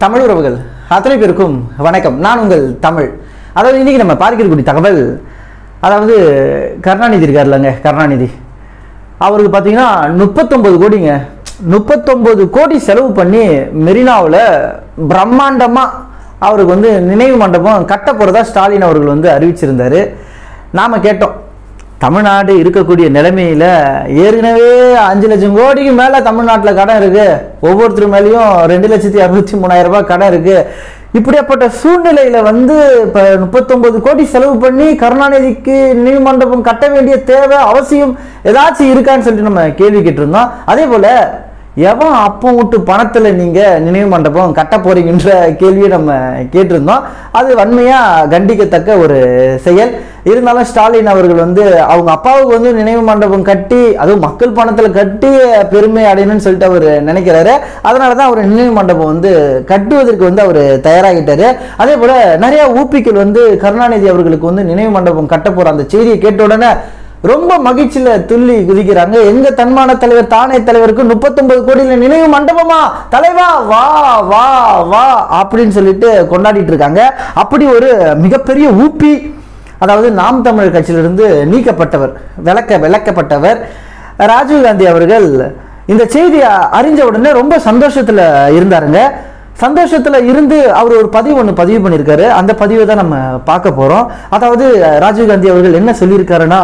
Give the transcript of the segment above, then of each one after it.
தமிழ் உறவுகள் அத்தனை பேருக்கும் வணக்கம் நான் உங்கள் தமிழ் அதாவது இன்னைக்கு நம்ம பார்க்கக்கூடிய தகவல் அதாவது கருணாநிதி இருக்கார்லங்க கருணாநிதி அவருக்கு பார்த்தீங்கன்னா முப்பத்தொன்பது கோடிங்க முப்பத்தொன்பது கோடி செலவு பண்ணி மெரினாவில் பிரம்மாண்டமாக அவருக்கு வந்து நினைவு மண்டபம் கட்ட போகிறதா ஸ்டாலின் அவர்கள் வந்து அறிவிச்சிருந்தாரு நாம் கேட்டோம் தமிழ்நாடு இருக்கக்கூடிய நிலைமையில ஏற்கனவே அஞ்சு லட்சம் கோடிக்கு மேல தமிழ்நாட்டில் கடன் இருக்கு ஒவ்வொருத்தர் மேலேயும் ரெண்டு லட்சத்தி அறுபத்தி மூணாயிரம் ரூபாய் கடன் இருக்கு இப்படியாப்பட்ட சூழ்நிலையில வந்து இப்ப முப்பத்தொன்பது கோடி செலவு பண்ணி கருணாநிதிக்கு நினைவு மண்டபம் கட்ட வேண்டிய தேவை அவசியம் ஏதாச்சும் இருக்கான்னு சொல்லிட்டு நம்ம கேள்வி கேட்டிருந்தோம் அதே போல எவன் அப்பம் விட்டு பணத்துல நீங்க நினைவு மண்டபம் கட்ட போறீங்கன்ற கேள்வியை நம்ம கேட்டிருந்தோம் அது வன்மையா கண்டிக்கத்தக்க ஒரு செயல் இருந்தாலும் ஸ்டாலின் அவர்கள் வந்து அவங்க அப்பாவுக்கு வந்து நினைவு மண்டபம் கட்டி அதுவும் மக்கள் பணத்துல கட்டி பெருமை அடையணும்னு சொல்லிட்டு அவர் நினைக்கிறாரு அதனால தான் அவர் நினைவு மண்டபம் வந்து கட்டுவதற்கு வந்து அவர் தயாராகிட்டாரு அதே போல நிறைய ஊப்பிக்கள் வந்து கருணாநிதி அவர்களுக்கு வந்து நினைவு மண்டபம் கட்ட போற அந்த செய்தியை கேட்ட உடனே ரொம்ப மகிழ்ச்சியில துள்ளி குதிக்கிறாங்க எங்க தன்மான தலைவர் தானே தலைவருக்கு முப்பத்தொன்பது கோடியில நினைவு மண்டபமா தலைவா வா வா வா அப்படின்னு சொல்லிட்டு கொண்டாடிட்டு இருக்காங்க அப்படி ஒரு மிகப்பெரிய ஊப்பி அதாவது நாம் தமிழர் கட்சியிலிருந்து நீக்கப்பட்டவர் விளக்க விளக்கப்பட்டவர் ராஜீவ் காந்தி அவர்கள் இந்த செய்தியை அறிஞ்ச உடனே ரொம்ப சந்தோஷத்துல இருந்தாருங்க சந்தோஷத்துல இருந்து அவர் ஒரு பதிவு ஒன்று பதிவு பண்ணியிருக்காரு அந்த பதிவை தான் நம்ம பார்க்க போறோம் அதாவது ராஜீவ் காந்தி அவர்கள் என்ன சொல்லியிருக்காருன்னா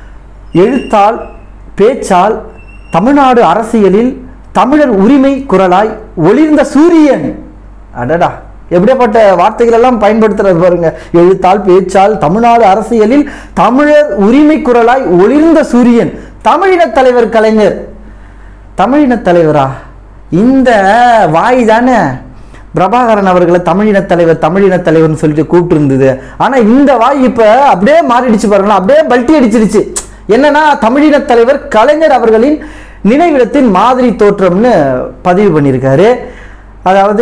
எழுத்தால் பேச்சால் தமிழ்நாடு அரசியலில் தமிழர் உரிமை குரலாய் ஒளிர்ந்த சூரியன் அடடா எப்படியாப்பட்ட வார்த்தைகள் எல்லாம் பயன்படுத்துறது பாருங்க எழுத்தால் பேச்சால் தமிழ்நாடு அரசியலில் தமிழர் உரிமை குரலாய் ஒளிர்ந்த சூரியன் தமிழின தலைவர் கலைஞர் தமிழின தலைவரா இந்த வாய் தானே பிரபாகரன் அவர்களை தமிழின தலைவர் தமிழின தலைவர்னு சொல்லிட்டு கூப்பிட்டு இருந்தது ஆனா இந்த வாய் இப்ப அப்படியே மாறிடுச்சு பாருங்களா அப்படியே பல்ட்டி அடிச்சிருச்சு என்னன்னா தமிழின தலைவர் கலைஞர் அவர்களின் நினைவிடத்தின் மாதிரி தோற்றம்னு பதிவு பண்ணியிருக்காரு அதாவது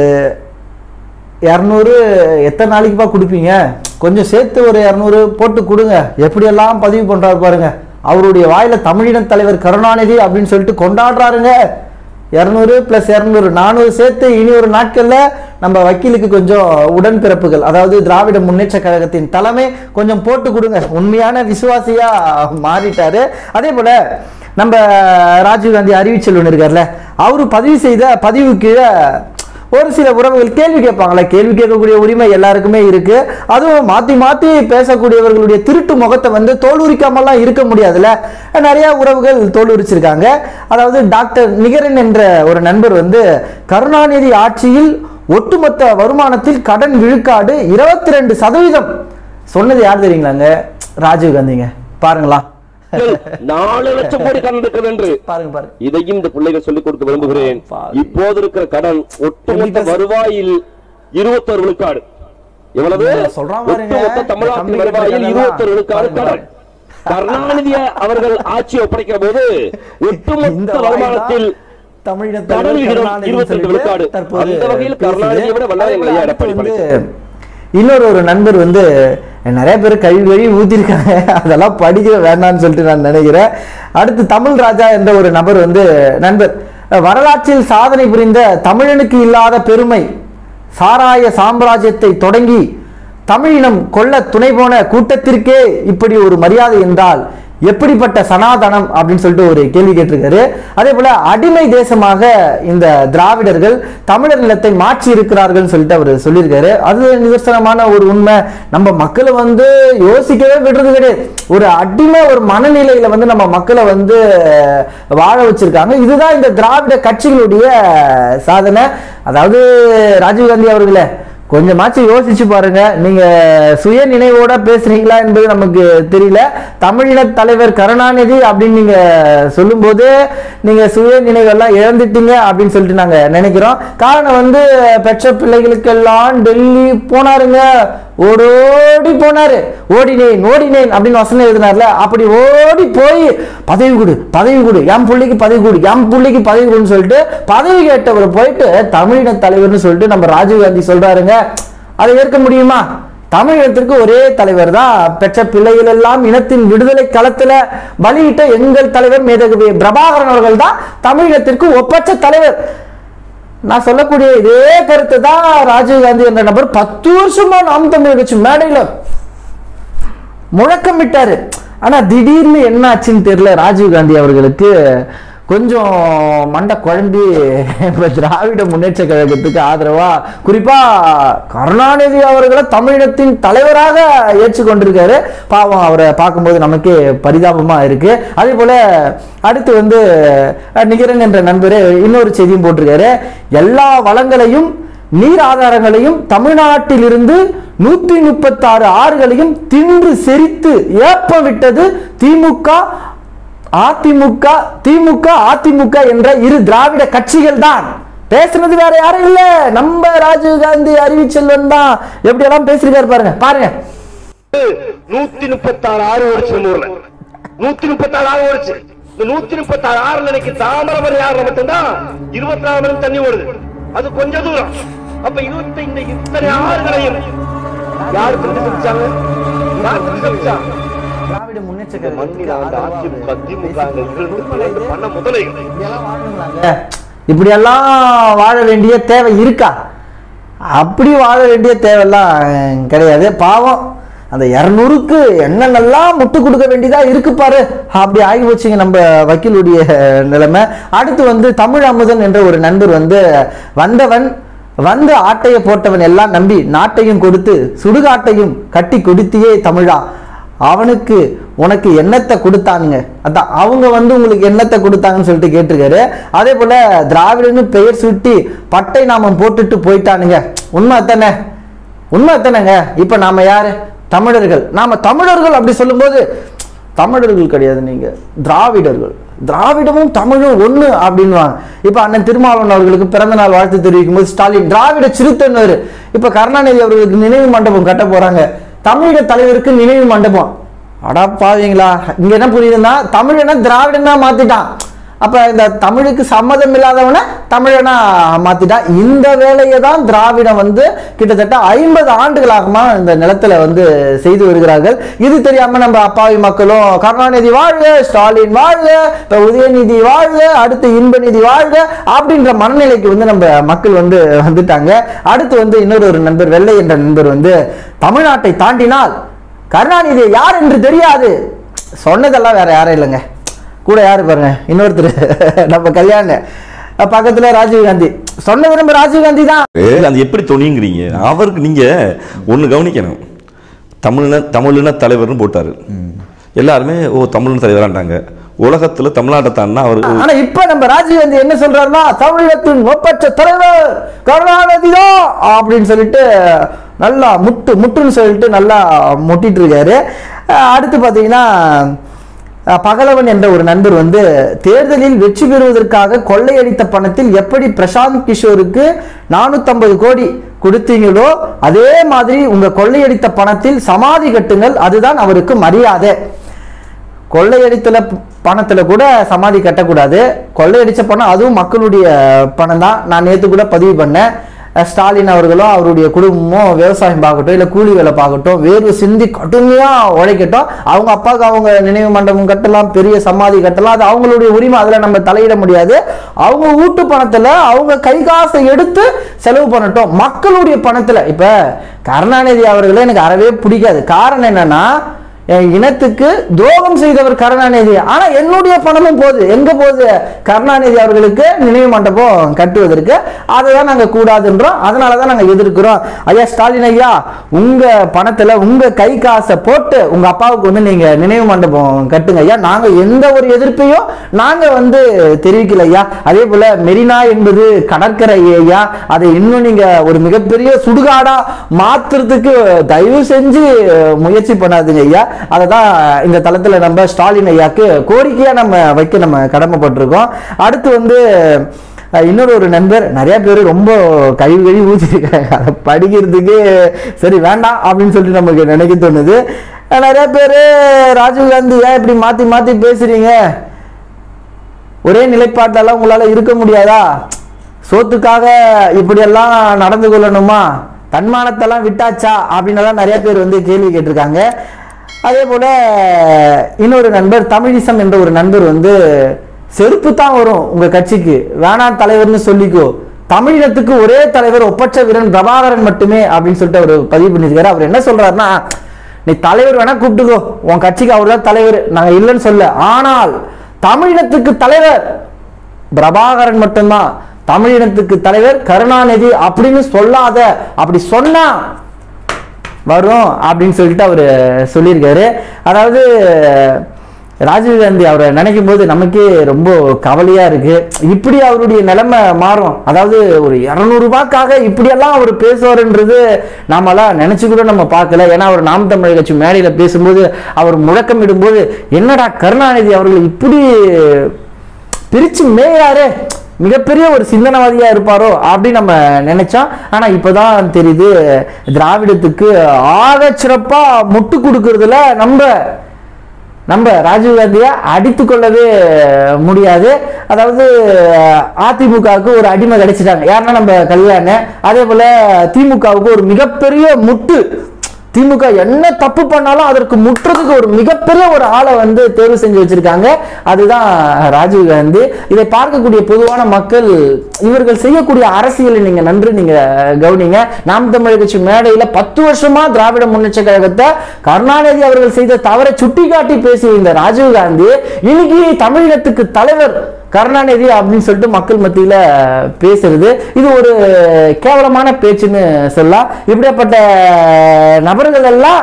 இரநூறு எத்தனை நாளைக்குப்பா கொடுப்பீங்க கொஞ்சம் சேர்த்து ஒரு இரநூறு போட்டு கொடுங்க எப்படியெல்லாம் பதிவு பண்றாரு பாருங்க அவருடைய வாயில தமிழின தலைவர் கருணாநிதி அப்படின்னு சொல்லிட்டு கொண்டாடுறாருங்க இரநூறு பிளஸ் இரநூறு நானூறு சேர்த்து இனி ஒரு நாட்கள்ல நம்ம வக்கீலுக்கு கொஞ்சம் உடன்பிறப்புகள் அதாவது திராவிட முன்னேற்ற கழகத்தின் தலைமை கொஞ்சம் போட்டு கொடுங்க உண்மையான விசுவாசியா மாறிட்டாரு அதே போல நம்ம ராஜீவ்காந்தி அறிவிச்செல்வன் இருக்கார்ல அவரு பதிவு செய்த பதிவு கீழே ஒரு சில உறவுகள் கேள்வி கேட்பாங்களே கேள்வி கேட்கக்கூடிய உரிமை எல்லாருக்குமே இருக்கு அதுவும் மாத்தி மாத்தி பேசக்கூடியவர்களுடைய திருட்டு முகத்தை வந்து தோலுரிக்காமலாம் இருக்க முடியாதுல்ல நிறைய உறவுகள் தோலுரிச்சிருக்காங்க அதாவது டாக்டர் நிகரன் என்ற ஒரு நண்பர் வந்து கருணாநிதி ஆட்சியில் ஒட்டுமொத்த வருமானத்தில் கடன் விழுக்காடு இருபத்தி ரெண்டு சதவீதம் சொன்னது யார் தெரியுங்களாங்க ராஜீவ் காந்திங்க பாருங்களா நாலு லட்சம் கோடி கடன் இருக்கிறது என்று பாருங்க பாருங்க இதையும் இந்த பிள்ளைகள் சொல்லிக் கொடுக்க விரும்புகிறேன் பாவி. இப்போது இருக்கிற கடன் ஒட்டுமொத்த எப்படி வருவாயில் இருபத்தொரு விழுக்காடு எவ்வளவு இவங்க சொல்றான் பாருங்க. ஒட்டுமொத்த தமிழ்நாட்டின் தம்பி வருவாயில் கிட்ட இருபத்தொரு விழுக்காடு பாருங்க. கடன் கருணாநிதி அவர்கள் ஆட்சி ஒப்படைக்கிற போது இந்த ஒட்டுமொத்த வாய் வருமானத்தில் தான் தமிழின கடன் தலைவர் விகிதம் கருணாநிதி 22 சொல்லிட்டு விழுக்காடு. தற்போது அந்த வகையில் பேசுது. கருணாநிதியை விட வல்லவன் அதே போல ஐயா அடுத்து எடப்பாடி வந்து இன்னொரு ஒரு நண்பர் வந்து நிறைய பேர் கழுவி கழுவி ஊத்திருக்காங்க அதெல்லாம் படிக்க வேண்டாம்னு சொல்லிட்டு நான் நினைக்கிறேன் அடுத்து தமிழ் ராஜா என்ற ஒரு நபர் வந்து நண்பர் வரலாற்றில் சாதனை புரிந்த தமிழனுக்கு இல்லாத பெருமை சாராய சாம்ராஜ்யத்தை தொடங்கி தமிழினம் கொல்ல துணை போன கூட்டத்திற்கே இப்படி ஒரு மரியாதை என்றால் எப்படிப்பட்ட சனாதனம் அப்படின்னு சொல்லிட்டு ஒரு கேள்வி கேட்டிருக்காரு அதே போல அடிமை தேசமாக இந்த திராவிடர்கள் தமிழர் நிலத்தை மாற்றி இருக்கிறார்கள் சொல்லிட்டு அவர் சொல்லியிருக்காரு அது நிதர்சனமான ஒரு உண்மை நம்ம மக்களை வந்து யோசிக்கவே விடுறது கிடையாது ஒரு அடிமை ஒரு மனநிலையில வந்து நம்ம மக்களை வந்து வாழ வச்சிருக்காங்க இதுதான் இந்த திராவிட கட்சிகளுடைய சாதனை அதாவது ராஜீவ்காந்தி அவர்களே கொஞ்சமாச்சும் யோசிச்சு பாருங்க நீங்க சுய நினைவோட பேசுறீங்களா என்பது நமக்கு தெரியல தமிழின தலைவர் கருணாநிதி அப்படின்னு நீங்க சொல்லும்போது நீங்க சுய நினைவெல்லாம் இழந்துட்டீங்க அப்படின்னு சொல்லிட்டு நாங்க நினைக்கிறோம் காரணம் வந்து பெற்ற பிள்ளைகளுக்கெல்லாம் டெல்லி போனாருங்க ஓடோடி போனாரு ஓடினேன் ஓடினேன் அப்படின்னு வசனம் எழுதினார்ல அப்படி ஓடி போய் பதவி கொடு பதவி கொடு என் புள்ளைக்கு பதவி கொடு என் புள்ளைக்கு பதவி கொடுன்னு சொல்லிட்டு பதவி கேட்டவர் போயிட்டு தமிழின தலைவர்னு சொல்லிட்டு நம்ம ராஜீவ்காந்தி சொல்றாருங்க அதை ஏற்க முடியுமா தமிழகத்திற்கு ஒரே தலைவர் தான் பெற்ற பிள்ளைகள் எல்லாம் இனத்தின் விடுதலை களத்துல பலியிட்ட எங்கள் தலைவர் மேதகவி பிரபாகரன் அவர்கள் தான் தமிழகத்திற்கு ஒப்பற்ற தலைவர் நான் சொல்லக்கூடிய இதே கருத்தை தான் ராஜீவ் காந்தி என்ற நபர் பத்து வருஷமா நாம் தமிழர் கட்சி மேடையில முழக்கமிட்டாரு ஆனா திடீர்னு என்ன ஆச்சுன்னு தெரியல ராஜீவ் காந்தி அவர்களுக்கு கொஞ்சம் மண்டை குழம்பி இப்ப திராவிட முன்னேற்ற கழகத்துக்கு ஆதரவா குறிப்பா கருணாநிதி அவர்களை தமிழினத்தின் தலைவராக ஏற்றுக்கொண்டிருக்காரு பாவம் அவரை பார்க்கும்போது நமக்கே பரிதாபமா இருக்கு அதே போல அடுத்து வந்து அஹ், நிகரன் என்ற நண்பர் இன்னொரு செய்தியும் போட்டிருக்காரு எல்லா வளங்களையும் நீர் ஆதாரங்களையும் தமிழ்நாட்டிலிருந்து நூத்தி முப்பத்தாறு ஆறுகளையும் தின்று செரித்து ஏப்ப விட்டது திமுக அதிமுக திமுக அதிமுக என்ற இரு திராவிட கட்சிகள் தான் பேசுனது வேற யாரும் இல்ல நம்ம ராஜீவ் காந்தி அறிவிச்செல்வன் தான் எப்படி எல்லாம் பேசிருக்காரு பாருங்க பாருங்க நூத்தி முப்பத்தாறு ஆறு ஓடிச்சு நம்ம ஊர்ல நூத்தி முப்பத்தாறு ஆறு ஓடிச்சு இந்த நூத்தி முப்பத்தாறு ஆறுல இன்னைக்கு தாமிரபரணி ஆறுல மட்டும்தான் இருபத்தி நாலு மணி தண்ணி ஓடுது அது கொஞ்சம் தூரம் அப்ப இருபத்தி இந்த இத்தனை ஆறுகளையும் யாரு பிரதிபலிச்சாங்க யார் பிரதிபலிச்சா திராவிட முன்னேற்ற இந்த மண்ணில் ஆண்ட அதிமுக திமுக அங்க இருந்து பிளந்து பண்ண முதலைகள் இப்படியெல்லாம் வாழணுங்களாங்க? இப்படியெல்லாம் வாழ வேண்டிய தேவை இருக்கா அப்படி வாழ வேண்டிய தேவையெல்லாம் கிடையாது பாவம் அந்த இரநூறுக்கு என்னென்னலாம் முட்டு கொடுக்க வேண்டியதா இருக்கு பாரு அப்படி ஆகி போச்சுங்க நம்ம வக்கீலுடைய நிலைமை அடுத்து வந்து தமிழ் அமுதன் என்ற ஒரு நண்பர் வந்து வந்தவன் வந்து ஆட்டைய போட்டவன் எல்லாம் நம்பி நாட்டையும் கொடுத்து சுடுகாட்டையும் கட்டி கொடுத்தியே தமிழா அவனுக்கு உனக்கு என்னத்தை கொடுத்தானுங்க அதான் அவங்க வந்து உங்களுக்கு என்னத்தை கொடுத்தாங்கன்னு சொல்லிட்டு கேட்டிருக்காரு அதே போல திராவிடன்னு பெயர் சுட்டி பட்டை நாமம் போட்டுட்டு போயிட்டானுங்க உண்மை தானே உண்மை தானேங்க இப்ப நாம யாரு தமிழர்கள் நாம தமிழர்கள் அப்படி சொல்லும்போது தமிழர்கள் கிடையாது நீங்க திராவிடர்கள் திராவிடமும் தமிழும் ஒண்ணு அப்படின்வாங்க இப்ப அண்ணன் திருமாவளவன் அவர்களுக்கு பிறந்த நாள் வாழ்த்து தெரிவிக்கும் போது ஸ்டாலின் திராவிட சிறுத்தைன்னு இப்ப கருணாநிதி அவர்களுக்கு நினைவு மண்டபம் கட்ட போறாங்க தமிழக தலைவருக்கு நினைவு மண்டபம் அடா பாவீங்களா இங்க என்ன புரியுதுன்னா தமிழனா திராவிடனா மாத்திட்டான் அப்ப இந்த தமிழுக்கு சம்மதம் இல்லாதவனை தமிழனா மாத்திட்டான் இந்த வேலையை தான் திராவிடம் வந்து கிட்டத்தட்ட ஐம்பது ஆண்டுகளாகமா இந்த நிலத்துல வந்து செய்து வருகிறார்கள் இது தெரியாம நம்ம அப்பாவி மக்களும் கருணாநிதி வாழ்க ஸ்டாலின் வாழ்க இப்ப உதயநிதி வாழ்க அடுத்து இன்பநிதி வாழ்க அப்படின்ற மனநிலைக்கு வந்து நம்ம மக்கள் வந்து வந்துட்டாங்க அடுத்து வந்து இன்னொரு ஒரு நண்பர் வெள்ளை என்ற நண்பர் வந்து தமிழ்நாட்டை தாண்டினால் கருணாநிதி யார் என்று தெரியாது சொன்னதெல்லாம் வேற யாரும் இல்லைங்க கூட யாரு பாருங்க இன்னொருத்தர் நம்ம கல்யாண பக்கத்துல ராஜீவ் காந்தி சொன்னது நம்ம ராஜீவ் காந்தி தான் அது எப்படி துணிங்கிறீங்க அவருக்கு நீங்க ஒண்ணு கவனிக்கணும் தமிழ்ன தமிழின தலைவர்னு போட்டாரு எல்லாருமே ஓ தமிழின தலைவரான்ட்டாங்க உலகத்துல தமிழ்நாட்டை தாண்டினா அவர் ஆனா இப்ப நம்ம ராஜீவ் காந்தி என்ன சொல்றாருன்னா தமிழகத்தின் ஒப்பற்ற தலைவர் கருணாநிதி தான் அப்படின்னு சொல்லிட்டு நல்லா முட்டு முட்டுன்னு சொல்லிட்டு நல்லா முட்டிட்டு இருக்காரு அஹ் அடுத்து பாத்தீங்கன்னா அஹ் பகலவன் என்ற ஒரு நண்பர் வந்து தேர்தலில் வெற்றி பெறுவதற்காக கொள்ளையடித்த பணத்தில் எப்படி பிரசாந்த் கிஷோருக்கு 450 கோடி கொடுத்தீங்களோ அதே மாதிரி உங்க கொள்ளையடித்த பணத்தில் சமாதி கட்டுங்கள் அதுதான் அவருக்கு மரியாதை கொள்ளையடித்துல பணத்துல கூட சமாதி கட்டக்கூடாது கொள்ளையடிச்ச பணம் அதுவும் மக்களுடைய பணம் தான் நான் நேத்து கூட பதிவு பண்ணேன் அஹ் ஸ்டாலின் அவர்களும் அவருடைய குடும்பமும் விவசாயம் பார்க்கட்டும் இல்லை கூலி வேலை பார்க்கட்டும் வேர்வை சிந்தி கடுமையா உழைக்கட்டும் அவங்க அப்பாவுக்கு அவங்க நினைவு மண்டபம் கட்டலாம் பெரிய சமாதி கட்டலாம் அது அவங்களுடைய உரிமை அதுல நம்ம தலையிட முடியாது அவங்க வீட்டு பணத்துல அவங்க கை காசை எடுத்து செலவு பண்ணட்டும் மக்களுடைய பணத்துல இப்ப கருணாநிதி அவர்களே எனக்கு அறவே பிடிக்காது காரணம் என்னன்னா என் இனத்துக்கு துரோகம் செய்தவர் கருணாநிதி ஆனா என்னுடைய பணமும் போகுது எங்க போகுது கருணாநிதி அவர்களுக்கு நினைவு மண்டபம் கட்டுவதற்கு அதை தான் நாங்க கூடாதுன்றோம் அதனால தான் நாங்க எதிர்க்கிறோம் ஐயா ஸ்டாலின் ஐயா உங்க பணத்துல உங்க கை காசை போட்டு உங்க அப்பாவுக்கு வந்து நீங்க நினைவு மண்டபம் கட்டுங்க ஐயா நாங்க எந்த ஒரு எதிர்ப்பையும் நாங்க வந்து தெரிவிக்கல ஐயா அதே போல மெரினா என்பது கடற்கரை ஐயா அதை இன்னும் நீங்க ஒரு மிகப்பெரிய சுடுகாடா மாத்துறதுக்கு தயவு செஞ்சு முயற்சி பண்ணாதீங்க ஐயா அதை தான் இந்த தளத்துல நம்ம ஸ்டாலின் ஐயாக்கு கோரிக்கையா நம்ம வைக்க நம்ம கடமைப்பட்டிருக்கோம் அடுத்து வந்து அஹ், இன்னொரு ஒரு நண்பர் நிறைய பேர் ரொம்ப கழிவு கழிவு ஊற்றிருக்காங்க அதை படிக்கிறதுக்கு சரி வேண்டாம் அப்படின்னு சொல்லிட்டு நமக்கு நினைக்க தோணுது அஹ், நிறைய பேர் ராஜீவ் காந்தி ஏன் இப்படி மாத்தி மாத்தி பேசுறீங்க ஒரே நிலைப்பாட்டெல்லாம் உங்களால இருக்க முடியாதா சோத்துக்காக இப்படியெல்லாம் நடந்து கொள்ளணுமா தன்மானத்தெல்லாம் விட்டாச்சா அப்படின்னலாம் நிறைய பேர் வந்து கேள்வி கேட்டிருக்காங்க அதே போல இன்னொரு நண்பர் தமிழிசம் என்ற ஒரு நண்பர் வந்து செருப்பு தான் வரும் உங்க கட்சிக்கு வேணாம் தலைவர்னு சொல்லிக்கோ தமிழினத்துக்கு ஒரே தலைவர் ஒப்பற்ற வீரன் பிரபாகரன் மட்டுமே அப்படின்னு சொல்லிட்டு அவர் பதிவு பண்ணியிருக்காரு அவர் என்ன சொல்றாருன்னா நீ தலைவர் வேணா கூப்பிட்டுக்கோ உன் கட்சிக்கு அவர் தான் தலைவர் நாங்க இல்லைன்னு சொல்ல ஆனால் தமிழினத்துக்கு தலைவர் பிரபாகரன் மட்டும்தான் தமிழினத்துக்கு தலைவர் கருணாநிதி அப்படின்னு சொல்லாத அப்படி சொன்னா வரும் அப்படின்னு சொல்லிட்டு அவர் சொல்லியிருக்காரு அதாவது ராஜீவ் காந்தி அவரை நினைக்கும் போது நமக்கே ரொம்ப கவலையா இருக்கு இப்படி அவருடைய நிலைமை மாறும் அதாவது ஒரு இரநூறு ரூபாய்க்காக இப்படியெல்லாம் அவர் பேசுவாருன்றது நாமெல்லாம் நினைச்சு கூட நம்ம பார்க்கல ஏன்னா அவர் நாம் தமிழர் கட்சி மேடையில பேசும்போது அவர் முழக்கம் இடும்போது என்னடா கருணாநிதி அவர்கள் இப்படி பிரிச்சு மேயாரு மிகப்பெரிய ஒரு சிந்தனவாதியா இருப்பாரோ அப்படின்னு நம்ம நினைச்சோம் ஆனா இப்பதான் தெரியுது திராவிடத்துக்கு ஆக சிறப்பா முட்டு கொடுக்கறதுல நம்ம நம்ம ராஜீவ் காந்தியை அடித்து கொள்ளவே முடியாது அதாவது அதிமுகவுக்கு ஒரு அடிமை கிடைச்சிட்டாங்க யாருன்னா நம்ம கல்யாணம் அதே போல திமுகவுக்கு ஒரு மிகப்பெரிய முட்டு திமுக என்ன தப்பு பண்ணாலும் அதற்கு முற்றுறதுக்கு ஒரு மிகப்பெரிய ஒரு ஆளை வந்து தேர்வு செஞ்சு வச்சிருக்காங்க அதுதான் ராஜீவ் காந்தி இதை பார்க்கக்கூடிய பொதுவான மக்கள் இவர்கள் செய்யக்கூடிய அரசியலை நீங்க நன்று நீங்க கவனிங்க நாம் தமிழர் கட்சி மேடையில பத்து வருஷமா திராவிட முன்னேற்ற கழகத்தை கருணாநிதி அவர்கள் செய்த தவறை சுட்டிக்காட்டி பேசிய இந்த ராஜீவ் காந்தி இன்னைக்கு தமிழினத்துக்கு தலைவர் கருணாநிதி அப்படின்னு சொல்லிட்டு மக்கள் மத்தியில பேசுறது இது ஒரு கேவலமான பேச்சுன்னு சொல்லலாம் இப்படியாப்பட்ட நபர்கள் எல்லாம்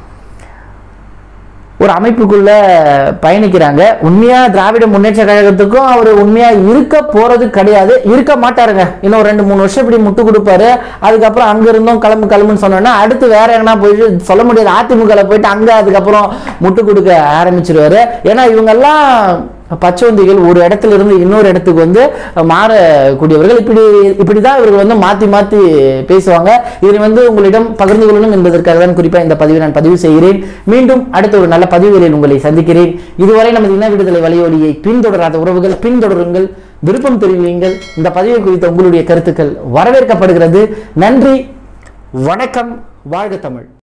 ஒரு அமைப்புக்குள்ள பயணிக்கிறாங்க உண்மையா திராவிட முன்னேற்ற கழகத்துக்கும் அவர் உண்மையா இருக்க போறது கிடையாது இருக்க மாட்டாருங்க இன்னும் ரெண்டு மூணு வருஷம் இப்படி முட்டு கொடுப்பாரு அதுக்கப்புறம் அங்க இருந்தும் கிளம்பு கிளம்புன்னு சொன்னோன்னா அடுத்து வேற எங்கன்னா போயிட்டு சொல்ல முடியாது அதிமுகல போயிட்டு அங்க அதுக்கப்புறம் முட்டு கொடுக்க ஆரம்பிச்சிருவாரு ஏன்னா இவங்கெல்லாம் பச்சவந்திகள் ஒரு இடத்துல இருந்து இன்னொரு இடத்துக்கு வந்து மாறக்கூடியவர்கள் இப்படி இப்படிதான் இவர்கள் வந்து மாத்தி மாத்தி பேசுவாங்க இதனை வந்து உங்களிடம் பகிர்ந்து கொள்ளணும் என்பதற்காக தான் குறிப்பா இந்த பதிவை நான் பதிவு செய்கிறேன் மீண்டும் அடுத்த ஒரு நல்ல பதிவுகளில் உங்களை சந்திக்கிறேன் இதுவரை நமது இன விடுதலை வலையொலியை பின்தொடராத உறவுகள் பின்தொடருங்கள் விருப்பம் தெரிவியுங்கள் இந்த பதிவு குறித்த உங்களுடைய கருத்துக்கள் வரவேற்கப்படுகிறது நன்றி வணக்கம் வாழ்க தமிழ்